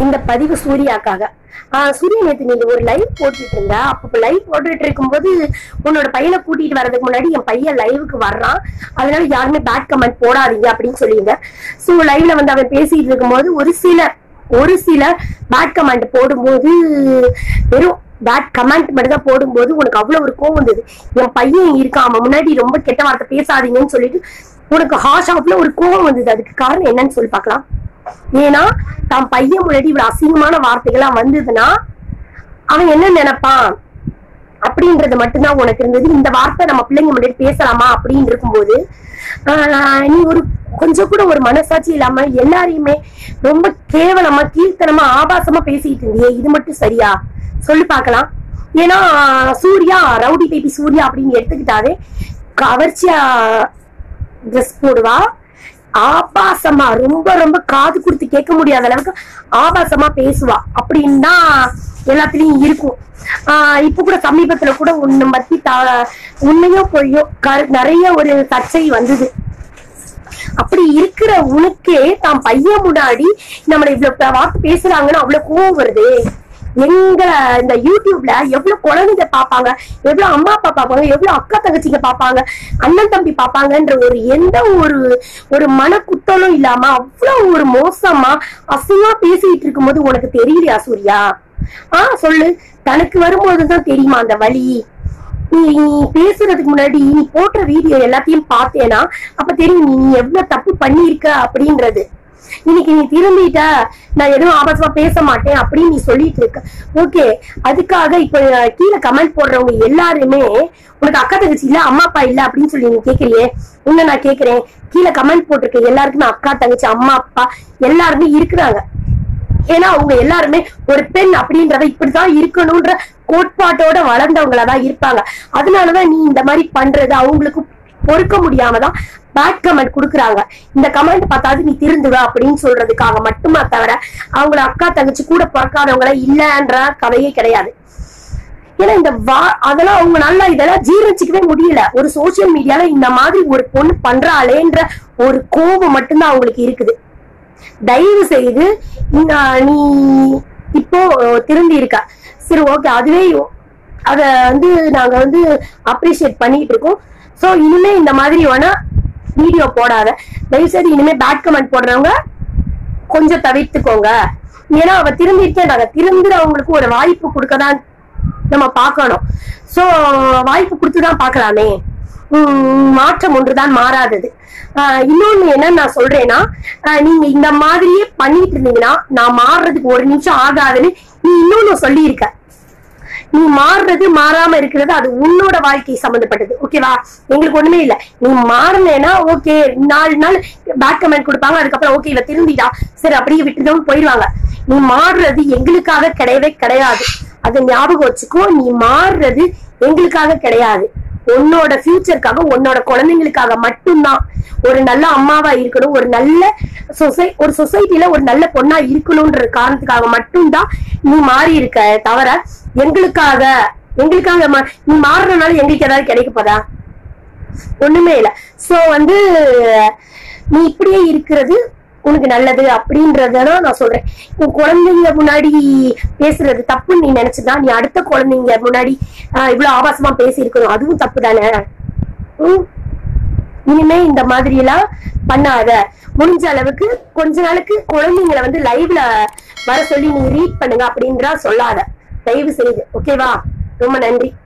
இந்த பதிவு சூர்யாக்காக ஆஹ் சூர்யா நேத்து நீங்க ஒரு லைவ் போட்டுட்டு இருந்த அப்ப லைவ் போட்டுட்டு இருக்கும்போது உன்னோட பையனை கூட்டிட்டு வர்றதுக்கு முன்னாடி என் பையன் லைவுக்கு வர்றான் அதனால யாருமே பேட் கமெண்ட் போடாதீங்க அப்படின்னு சொல்லியிருந்தேன் ஸோ லைவ்ல வந்து அவன் பேசிட்டு இருக்கும்போது ஒரு சிலர் ஒரு சிலர் பேட் கமெண்ட் போடும்போது வெறும் பேட் கமெண்ட் மட்டும் தான் போடும்போது உனக்கு அவ்வளவு ஒரு கோவம் வந்தது என் பையன் இருக்கான் அவன் முன்னாடி ரொம்ப கெட்ட வார்த்தை பேசாதீங்கன்னு சொல்லிட்டு உனக்கு ஹாஷ் ஆஃப்ல ஒரு கோவம் வந்தது அதுக்கு காரணம் என்னன்னு சொல்லி பார்க்கலாம் ஏன்னா தான் பையன் முன்னாடி இவ்வளவு அசிங்கமான வார்த்தைகள்லாம் வந்ததுன்னா அவன் என்ன நினைப்பான் அப்படின்றது மட்டும்தான் உனக்கு இருந்தது இந்த வார்த்தை நம்ம பிள்ளைங்க முன்னாடி பேசலாமா அப்படின்னு இருக்கும்போது ஆஹ் நீ ஒரு கொஞ்சம் கூட ஒரு மனசாட்சி இல்லாம எல்லாரையுமே ரொம்ப கேவலமா கீழ்த்தனமா ஆபாசமா பேசிட்டு இருந்தியே இது மட்டும் சரியா சொல்லி பார்க்கலாம் ஏன்னா சூர்யா ரவுடி பேபி சூர்யா அப்படின்னு எடுத்துக்கிட்டாவே கவர்ச்சியா ட்ரெஸ் போடுவா ஆபாசமா ரொம்ப ரொம்ப காது கொடுத்து கேட்க முடியாத அளவுக்கு ஆபாசமா பேசுவா அப்படின்னு தான் எல்லாத்துலயும் இருக்கும் ஆஹ் இப்ப கூட சமீபத்துல கூட உன்னை பத்தி த- உண்மையோ பொய்யோ க- நிறைய ஒரு சர்ச்சை வந்தது அப்படி இருக்கிற உனக்கே தான் பையன் முன்னாடி நம்மள இவ்வளவு வார்த்தை பேசுறாங்கன்னு அவ்வளவு கோவம் வருது எங்க இந்த யூடியூப்ல எவ்வளவு குழந்தைங்க பாப்பாங்க எவ்வளவு அம்மா அப்பா பாப்பாங்க எவ்வளவு அக்கா தங்கச்சிங்க பாப்பாங்க அண்ணன் தம்பி பாப்பாங்கன்ற ஒரு எந்த ஒரு ஒரு மன குத்தலும் இல்லாம அவ்வளவு ஒரு மோசமா அசிங்கமா பேசிட்டு இருக்கும்போது உனக்கு தெரியலையா சூர்யா ஆ சொல்லு தனக்கு வரும்போதுதான் தெரியுமா அந்த வலி நீ பேசுறதுக்கு முன்னாடி நீ போட்ட வீடியோ எல்லாத்தையும் பார்த்தேனா அப்ப தெரியும் நீ எவ்வளவு தப்பு பண்ணியிருக்க அப்படின்றது இன்னைக்கு நீ திரும்பிட்ட நான் எதுவும் ஆபாசமா பேச மாட்டேன் அப்படின்னு நீ சொல்லிட்டு இருக்க ஓகே அதுக்காக இப்ப கீழே கமெண்ட் போடுறவங்க எல்லாருமே உனக்கு அக்கா தங்கச்சி இல்ல அம்மா அப்பா இல்ல அப்படின்னு சொல்லி நீ கேக்குறியே உன்னை நான் கேக்குறேன் கீழே கமெண்ட் போட்டிருக்க எல்லாருக்குமே அக்கா தங்கச்சி அம்மா அப்பா எல்லாருமே இருக்கிறாங்க ஏன்னா அவங்க எல்லாருமே ஒரு பெண் அப்படின்றத இப்படிதான் இருக்கணும்ன்ற கோட்பாட்டோட வளர்ந்தவங்களா தான் இருப்பாங்க அதனாலதான் நீ இந்த மாதிரி பண்றது அவங்களுக்கு பொறுக்க முடியாம தான் பேட் கமெண்ட் கொடுக்குறாங்க இந்த கமெண்ட் பார்த்தாது நீ திருந்துவ அப்படின்னு சொல்றதுக்காக மட்டுமா தவிர அவங்கள அக்கா தங்கச்சி கூட பிறக்காதவங்கள இல்லன்ற கதையே கிடையாது ஏன்னா இந்த வா அதெல்லாம் அவங்க நல்லா இதெல்லாம் ஜீரணிச்சுக்கவே முடியல ஒரு சோசியல் மீடியால இந்த மாதிரி ஒரு பொண்ணு பண்றாளேன்ற ஒரு கோபம் மட்டும்தான் அவங்களுக்கு இருக்குது தயவு செய்து இந்த நீ இப்போ அஹ், திரும்பி இருக்க சரி ஓகே அதுவே அத வந்து நாங்க வந்து அப்ரிஷியேட் பண்ணிட்டு இருக்கோம் சோ இனிமே இந்த மாதிரி வேணா வீடியோ போடாத தயவு செய்து இனிமே பேட் கமெண்ட் போடுறவங்க கொஞ்சம் தவிர்த்துக்கோங்க ஏன்னா அவ திரும்பி இருக்கேன்றாங்க திரும்புறவங்களுக்கு ஒரு வாய்ப்பு கொடுக்கதான் நம்ம பார்க்கணும் சோ வாய்ப்பு கொடுத்துதான் பார்க்கலாமே உம் மாற்றம் ஒன்றுதான் மாறாதது ஆஹ் இன்னொன்னு என்ன நான் சொல்றேன்னா ஆஹ் நீங்க இந்த மாதிரியே பண்ணிட்டு இருந்தீங்கன்னா நான் மாறுறதுக்கு ஒரு நிமிஷம் ஆகாதுன்னு நீ இன்னொன்னு சொல்லியிருக்க நீ மாறுறது மாறாம இருக்கிறது அது உன்னோட வாழ்க்கை சம்பந்தப்பட்டது ஓகேவா எங்களுக்கு ஒண்ணுமே இல்ல நீ மாறலைன்னா ஓகே நாலு நாள் பேக் கமெண்ட் கொடுப்பாங்க அதுக்கப்புறம் ஓகே இவ திரும்பிடா சரி அப்படியே விட்டுதான் போயிடுவாங்க நீ மாறுறது எங்களுக்காக கிடையவே கிடையாது அதை ஞாபகம் வச்சுக்கோ நீ மாறுறது எங்களுக்காக கிடையாது உன்னோட ஃபியூச்சருக்காக உன்னோட குழந்தைங்களுக்காக மட்டும்தான் ஒரு நல்ல அம்மாவா இருக்கணும் ஒரு நல்ல சொசை ஒரு சொசைட்டில ஒரு நல்ல பொண்ணா இருக்கணும்ன்ற காரணத்துக்காக மட்டும்தான் நீ மாறி இருக்க தவிர எங்களுக்காக எங்களுக்காக மா- நீ மாறுறதுனால எங்களுக்கு ஏதாவது கிடைக்க போதா ஒண்ணுமே இல்ல சோ வந்து நீ இப்படியே இருக்கிறது உனக்கு நல்லது அப்படின்றதான் நான் சொல்றேன் உன் குழந்தைங்க முன்னாடி பேசுறது தப்புன்னு நீ நினைச்சுதான் நீ அடுத்த குழந்தைங்க முன்னாடி ஆஹ், இவ்வளவு ஆபாசமா பேசி இருக்கணும் அதுவும் தப்பு தானே ம்? இனிமே இந்த மாதிரி எல்லாம் பண்ணாத முடிஞ்ச அளவுக்கு கொஞ்ச நாளுக்கு குழந்தைங்களை வந்து லைவ்ல வர சொல்லி நீ ரீட் பண்ணுங்க அப்படின்றா சொல்லாத தயவு செய்து ஓகேவா ரொம்ப நன்றி